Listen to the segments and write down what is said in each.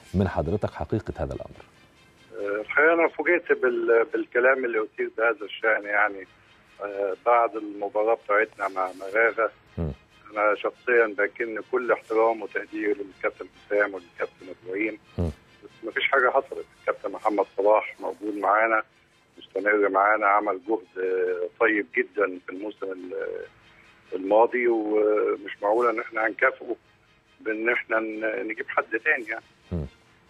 من حضرتك حقيقه هذا الامر الحقيقه انا فوجئت بال... بالكلام اللي اثير بهذا الشان يعني آه، بعد المباراه بتاعتنا مع مراغه م. انا شخصيا بكن كل احترام وتقدير للكابتن حسام وللكابتن ابراهيم م. بس ما فيش حاجه حصلت الكابتن محمد صلاح موجود معانا مستمر معانا عمل جهد آه، طيب جدا في الموسم ال- الماضي ومش معقول ان احنا هنكافئه بان احنا ن- نجيب حد تاني يعني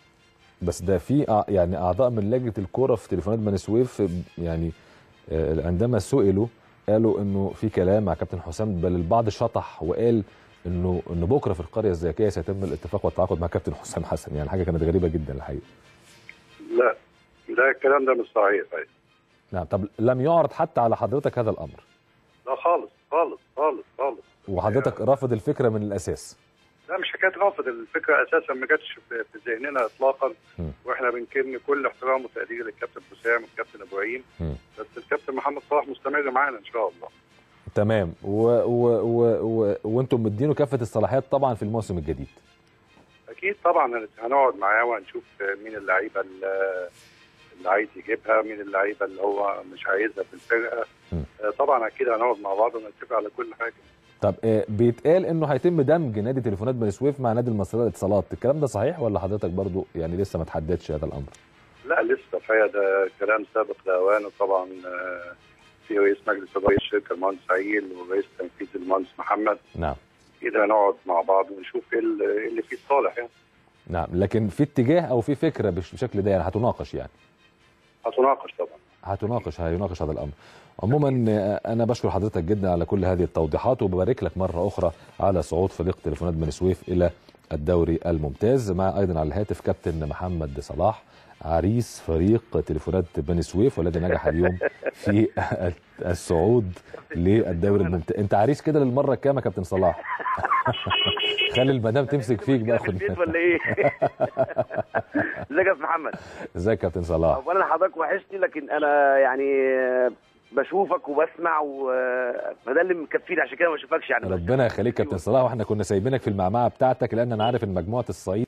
بس ده في أع- يعني اعضاء من لجنه الكوره في تليفونات بني سويف يعني آه، عندما سئلوا قالوا انه في كلام مع كابتن حسام بل البعض شطح وقال انه انه بكره في القريه الذكيه سيتم الاتفاق والتعاقد مع كابتن حسام حسن يعني حاجه كانت غريبه جدا الحقيقه لا لا الكلام ده مش صحيح أيوة. نعم طب لم يعرض حتى على حضرتك هذا الامر لا خالص خالص خالص خالص وحضرتك رافض الفكره من الاساس لا مش حكايه رافض الفكره اساسا ما جاتش في في ذهننا اطلاقا م. واحنا بنكن كل احترام وتقدير للكابتن حسام والكابتن ابراهيم م. بس الكابتن محمد صلاح مستمر معانا ان شاء الله تمام و و و و وانتم مدينه كافه الصلاحيات طبعا في الموسم الجديد اكيد طبعا هن- هنقعد معاه وهنشوف مين اللعيبه اللي اللي عايز يجيبها مين اللعيبه اللي هو مش عايزها في الفرقه م. آه، طبعا اكيد هنقعد مع بعض ونتفق على كل حاجه طب آه، بيتقال انه هيتم دمج نادي تليفونات بني سويف مع نادي المصريه للاتصالات الكلام ده صحيح ولا حضرتك برضو يعني لسه ما تحددش هذا الامر لا لسه الحقيقه ده كلام سابق لاوانه طبعا آه، في رئيس مجلس اداره الشركه المهندس عيل والرئيس التنفيذي المهندس محمد نعم كده نقعد مع بعض ونشوف ايه اللي إيه اللي فيه الصالح يعني نعم لكن في اتجاه او في فكره بش- بشكل ده يعني هتناقش يعني هتناقش طبعا هتناقش هيناقش هذا الامر عموما آه، انا بشكر حضرتك جدا على كل هذه التوضيحات وببارك لك مره اخرى على صعود فريق تليفونات بني سويف الى الدوري الممتاز مع ايضا على الهاتف كابتن محمد صلاح عريس فريق تليفونات بني سويف والذي نجح اليوم في الصعود للدوري الممتاز انت عريس كده للمره الكام يا كابتن صلاح خلي المدام تمسك فيك بقى في البيت خد ولا ايه؟ ازيك يا أستاذ محمد؟ ازيك يا كابتن صلاح اولا حضرتك وحشني لكن انا يعني بشوفك وبسمع فده اللي مكفيني عشان كده ما بشوفكش يعني ربنا يخليك يا كابتن صلاح واحنا كنا سايبينك في المعمعه بتاعتك لان انا عارف ان مجموعه الصعيد